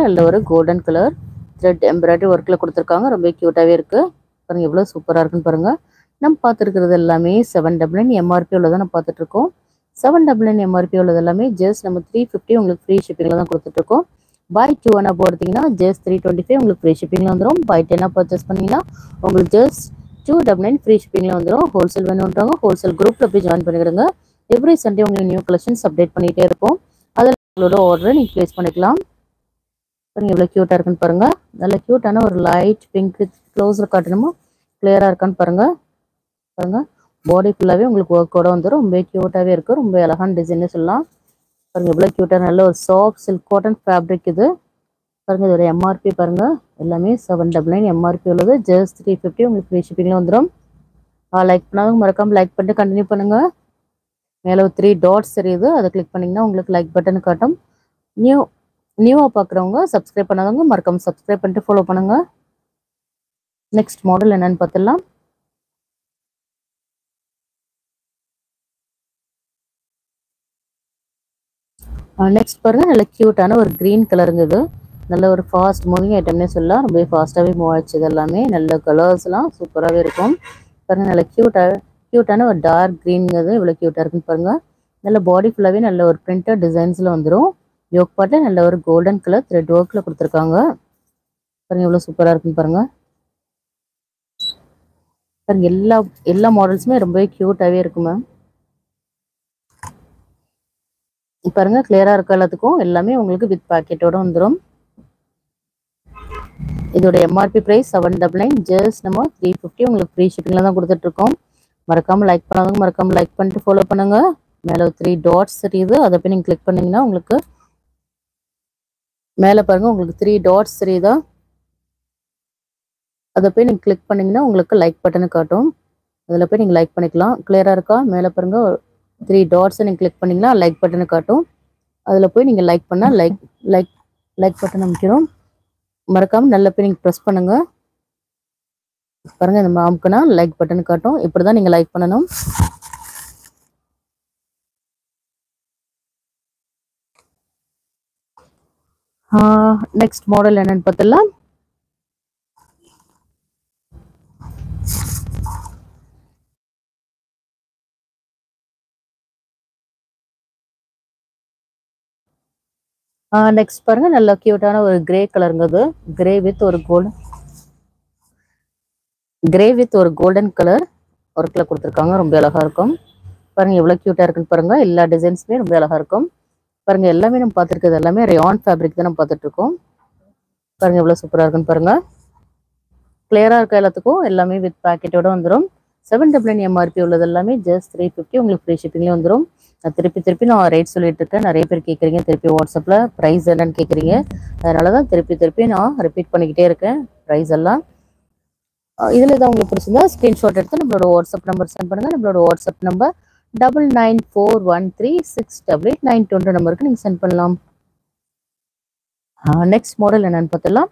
நல்ல ஒரு golden colour thread embroidery ஒர்க்கில் கொடுத்துருக்காங்க ரொம்ப க்யூட்டாகவே இருக்குது பாருங்கள் எவ்வளோ சூப்பராக இருக்குன்னு பாருங்கள் நம்ம பார்த்துருக்கிறது எல்லாமே செவன் டபுள் நைன் எம்ஆர்பி உள்ளதை நம்ம பார்த்துட்ருக்கோம் செவன் டபுள் நைன் எம்ஆர்பி உள்ளது எல்லாமே ஜஸ்ட் நம்ம த்ரீ ஃபிஃப்டி உங்களுக்கு ஃப்ரீ ஷிப்பிங்கில் தான் கொடுத்துட்ருக்கோம் பை டூ அண்ணா போடுறீங்கன்னா ஜஸ்ட் த்ரீ டுவெண்ட்டி ஃபைவ் உங்களுக்கு ஃப்ரீ ஷிப்பிங்கில் வந்துடும் பை டென்னாக பர்ச்சேஸ் பண்ணிங்கன்னா உங்களுக்கு just two double nine free ஷிப்பிங்கில் வந்துடும் ஹோல்சேல் வேணுன்றவங்க ஹோல்சேல் குரூப்பில் போய் ஜாயின் பண்ணிக்கிடுங்க எவ்ரி சண்டே உங்களுக்கு நியூ கலெக்ஷன்ஸ் அப்டேட் பண்ணிகிட்டே இருப்போம் அதில் உங்களோட ஆர்டரை நீங்கள் ப்ளேஸ் பண்ணிக்கலாம் பாருங்க எவ்வளோ க்யூட்டாக இருக்குன்னு பாருங்க நல்ல க்யூட்டான ஒரு லைட் பிங்க் க்ளோஸில் காட்டணுமோ கிளியராக இருக்கான்னு பாருங்க பாருங்க பாடி ஃபுல்லாகவே உங்களுக்கு ஒர்க்கோட வந்துடும் ரொம்ப க்யூட்டாகவே இருக்கும் ரொம்ப அழகான டிசைன்னு சொல்லலாம் பாருங்க எவ்வளோ க்யூட்டாக நல்ல ஒரு சாஃப்ட் சில்க் காட்டன் ஃபேப்ரிக் இது பாருங்க இதோட எம்ஆர்பி பாருங்க எல்லாமே செவன் டபுள் நைன் எம்ஆர்பி உள்ளது ஜஸ்ட் த்ரீ ஃபிஃப்டி உங்களுக்கு ஃப்ரீ ஷிப்பிங்கில் வந்துடும் லைக் பண்ணாதவங்க மறக்காம லைக் பண்ணிட்டு கண்டினியூ பண்ணுங்க மேலே ஒரு த்ரீ டாட்ஸ் தெரியுது அதை கிளிக் பண்ணிங்கன்னா உங்களுக்கு லைக் பட்டன் காட்டும் நியூ நியூவாக பார்க்குறவங்க சப்ஸ்கிரைப் பண்ணாதவங்க மறக்காம சப்ஸ்கிரைப் பண்ணிட்டு ஃபாலோ பண்ணுங்க நெக்ஸ்ட் மாடல் என்னன்னு பார்த்துடலாம் நெக்ஸ்ட் பாருங்க நல்ல க்யூட்டான ஒரு க்ரீன் கலருங்க இது நல்ல ஒரு ஃபாஸ்ட் மூவிங் ஐட்டம்னே சொல்லலாம் ரொம்ப ஃபாஸ்ட்டாகவே மூவ் ஆயிடுச்சு இது எல்லாமே நல்ல கலர்ஸ்லாம் சூப்பராகவே இருக்கும் பாருங்க நல்ல க்யூட்டாக க்யூட்டான ஒரு டார்க் க்ரீனுங்கிறது இவ்வளோ க்யூட்டாக இருக்குன்னு பாருங்க நல்ல பாடி ஃபுல்லாகவே நல்ல ஒரு பிரிண்டட் டிசைன்ஸில் வந்துடும் யோக் பாட்டில் நல்ல ஒரு கோல்டன் கலர் த்ரெட் ஒர்க்கில் கொடுத்துருக்காங்க பாருங்க எவ்வளோ சூப்பராக இருக்குன்னு பாருங்க பாருங்க எல்லா எல்லா மாடல்ஸுமே ரொம்பவே க்யூட்டாகவே இருக்கும் மேம் பாருங்க கிளியரா இருக்க எல்லாத்துக்கும் எல்லாமே உங்களுக்கு வித் பாக்கெட்டோட வந்துடும் இதோட MRP price seven double nine just நம்ம த்ரீ ஃபிஃப்டி உங்களுக்கு ஃப்ரீ ஷிப்பிங்ல தான் கொடுத்துட்டு இருக்கோம் மறக்காம லைக் பண்ணாதவங்க மறக்காம லைக் பண்ணிட்டு ஃபாலோ பண்ணுங்க மேலே ஒரு த்ரீ டாட்ஸ் தெரியுது அதை போய் நீங்கள் கிளிக் பண்ணீங்கன்னா உங்களுக்கு மேலே பாருங்க உங்களுக்கு த்ரீ டாட்ஸ் தெரியுதா அதை போய் நீங்கள் கிளிக் பண்ணீங்கன்னா உங்களுக்கு லைக் பட்டனு காட்டும் அதில் போய் நீங்கள் லைக் பண்ணிக்கலாம் கிளியராக இருக்கா மேலே பாருங்க த்ரீ டாட்ஸை நீங்கள் கிளிக் பண்ணிங்கன்னா லைக் பட்டனு காட்டும் அதில் போய் நீங்கள் லைக் பண்ணால் லைக் லைக் லைக் பட்டன் அமைக்கிறோம் மறக்காமல் நல்ல போய் நீங்கள் ப்ரெஸ் பண்ணுங்க பாருங்க இந்த மாமுக்குனா லைக் பட்டன் காட்டும் இப்படி தான் நீங்கள் லைக் பண்ணணும் நெக்ஸ்ட் மாடல் என்னன்னு பார்த்துடலாம் நெக்ஸ்ட் பாருங்க நல்ல கியூட்டான ஒரு கிரே கலருங்கிறது கிரே வித் ஒரு கோல்டன் கிரே வித் ஒரு கோல்டன் கலர் ஒர்க்கில் கொடுத்துருக்காங்க ரொம்ப அழகா இருக்கும் பாருங்க எவ்வளோ க்யூட்டாக இருக்குன்னு பாருங்க எல்லா டிசைன்ஸுமே ரொம்ப அழகா இருக்கும் பாருங்க எல்லாமே நம்ம பார்த்துருக்கிறது எல்லாமே ரயான் ஃபேப்ரிக் தான் நம்ம பார்த்துட்டு இருக்கோம் பாருங்க எவ்வளோ சூப்பராக இருக்குன்னு பாருங்க கிளியராக இருக்க எல்லாத்துக்கும் எல்லாமே வித் பேக்கெட்டோட வந்துடும் செவன் டபுள் நைன் எம்ஆர்பி உள்ளது எல்லாமே ஜஸ்ட் த்ரீ ஃபிஃப்டி உங்களுக்கு ஃப்ரீ ஷிப்பிங்லேயே வந்துடும் நான் திருப்பி திருப்பி நான் ரேட் சொல்லிட்டு இருக்கேன் நிறைய பேர் கேட்குறீங்க திருப்பி வாட்ஸ்அப்பில் ப்ரைஸ் என்னன்னு கேட்குறீங்க அதனால தான் திருப்பி திருப்பி நான் ரிப்பீட் பண்ணிக்கிட்டே இருக்கேன் ப்ரைஸ் எல்லாம் இதில் தான் உங்களுக்கு பிடிச்சிருந்தா ஸ்க்ரீன்ஷாட் எடுத்து நம்மளோட வாட்ஸ்அப் நம்பர் சென்ட் பண்ணுங்கள் நம்மளோட WhatsApp number double nine four one three six double eight nine twenty நம்பருக்கு நீங்கள் சென்ட் பண்ணலாம் நெக்ஸ்ட் மாடல் என்னன்னு பார்த்துலாம்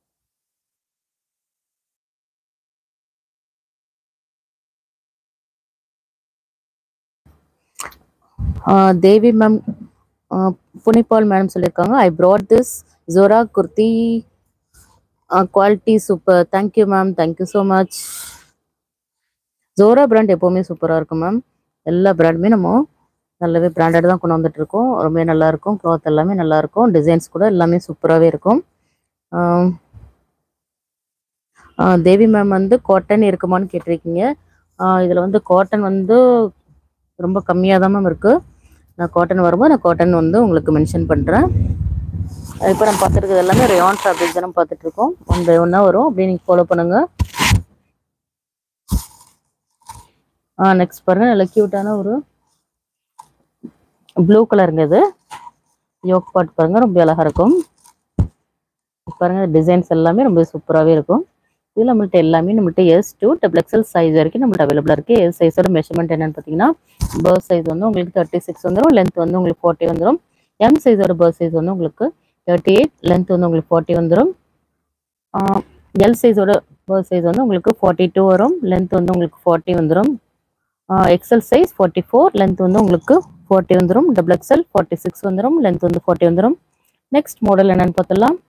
தேவி மேம் புனிபால் மேடம் சொல்லியிருக்காங்க ஐ brought this Jora kurti quality super thank you ma'am thank you so much Jora brand எப்போவுமே சூப்பராக இருக்கும் மேம் எல்லா பிராண்டுமே நம்ம நல்லாவே பிராண்டட் தான் கொண்டு வந்துட்டு இருக்கோம் ரொம்ப நல்லா இருக்கும் க்ளாத் எல்லாமே நல்லா இருக்கும் டிசைன்ஸ் கூட எல்லாமே சூப்பராகவே இருக்கும் தேவி மேம் வந்து காட்டன் இருக்குமான்னு கேட்டிருக்கீங்க இதில் வந்து காட்டன் வந்து ரொம்ப கம்மியாக தான் மேம் இருக்குது நான் காட்டன் வரும்போது நான் காட்டன் வந்து உங்களுக்கு மென்ஷன் பண்ணுறேன் இப்போ நம்ம பார்த்துருக்கிறது எல்லாமே ரேயான் ஃபேப்ரிக் தான் பார்த்துட்டு இருக்கோம் ஒன் பை ஒன்னாக வரும் அப்படியே நீங்கள் ஃபாலோ பண்ணுங்கள் ஆ நெக்ஸ்ட் பாருங்கள் நல்ல க்யூட்டான ஒரு ப்ளூ கலருங்க இது யோக் பாட் பாருங்கள் ரொம்ப அழகாக இருக்கும் பாருங்கள் டிசைன்ஸ் எல்லாமே ரொம்ப சூப்பராகவே இருக்கும் இதில் நம்மள்ட்ட எல்லாமே நம்மள்ட்ட S to double XL size வரைக்கும் நம்மள்ட்ட அவைலபிளாக இருக்குது எஸ் சைஸோட மெஷர்மெண்ட் என்னன்னு பார்த்தீங்கன்னா பர்த் சைஸ் வந்து உங்களுக்கு தேர்ட்டி சிக்ஸ் வந்துடும் லென்த் வந்து உங்களுக்கு ஃபார்ட்டி வந்துடும் எம் சைஸோட பர்த் சைஸ் வந்து உங்களுக்கு தேர்ட்டி எயிட் லென்த் வந்து உங்களுக்கு ஃபார்ட்டி வந்துடும் எல் சைஸோட பர்த் சைஸ் வந்து உங்களுக்கு ஃபார்ட்டி டூ வரும் லென்த் வந்து உங்களுக்கு ஃபார்ட்டி வந்துடும் XL size forty four length வந்து உங்களுக்கு ஃபார்ட்டி வந்துடும் டபுள் எக்ஸல் ஃபார்ட்டி சிக்ஸ் வந்துடும் லென்த் வந்து ஃபார்ட்டி வந்துடும் நெக்ஸ்ட் மாடல் என்னன்னு பார்த்துலாம்